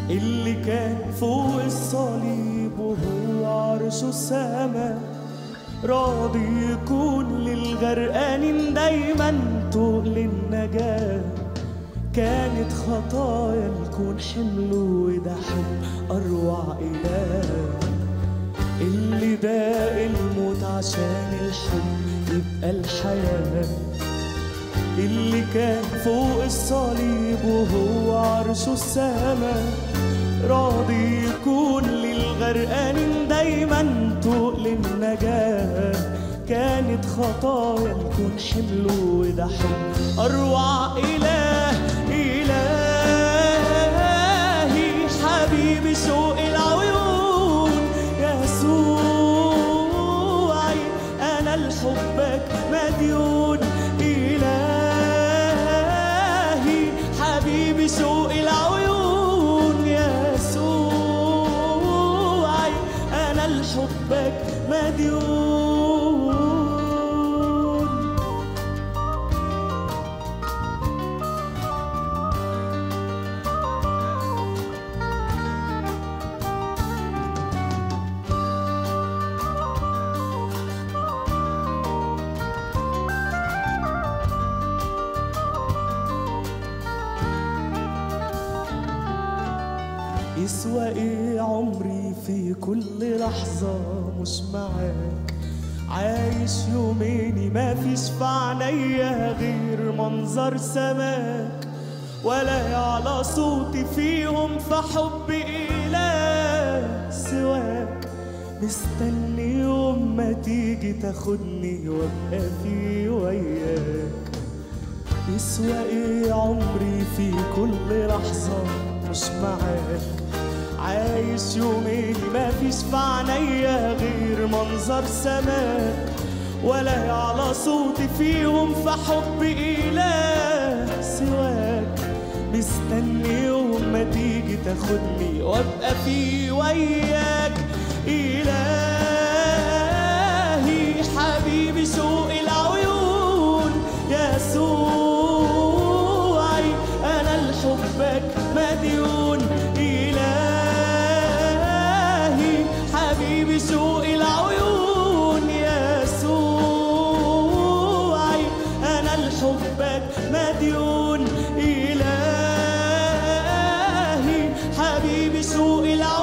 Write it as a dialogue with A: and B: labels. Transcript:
A: اللي كان فوق الصليب وهو عرشه السما راضي يكون للغرقانين دايما طوق للنجاة كانت خطايا الكون حمله وده حب أروع إله اللي داق الموت عشان الحب يبقى الحياة اللي كان فوق الصليب وهو عرشه السما راضي يكون للغرقانين دايما طوق للنجاة كانت خطايا الكون حمله وده حب أروع إله إلهي حبيبي شوق العيون يسوعي أنا لحبك مديون إلهي حبيبي شوق العيون يسوعي أنا لحبك مديون يسوى ايه عمري في كل لحظة مش معاك عايش يوميني ما فيش في عينيا غير منظر سماك ولا على صوتي فيهم في حب إله سواك مستني يوم ما تيجي تاخدني وابقى في وياك يسوى ايه عمري في كل لحظة مش معاك عايش يومين ما فيش في عينيا غير منظر سماك ولا على صوتي فيهم في حب إله سواك مستني يوم ما تيجي تاخدني وابقى في وياك إلهي حبيبي شوق العيون يسوعي أنا لحبك مديون إلهي حبيبي شوق العيون يسوعي أنا لحبك مديون إلهي حبيبي شوق العيون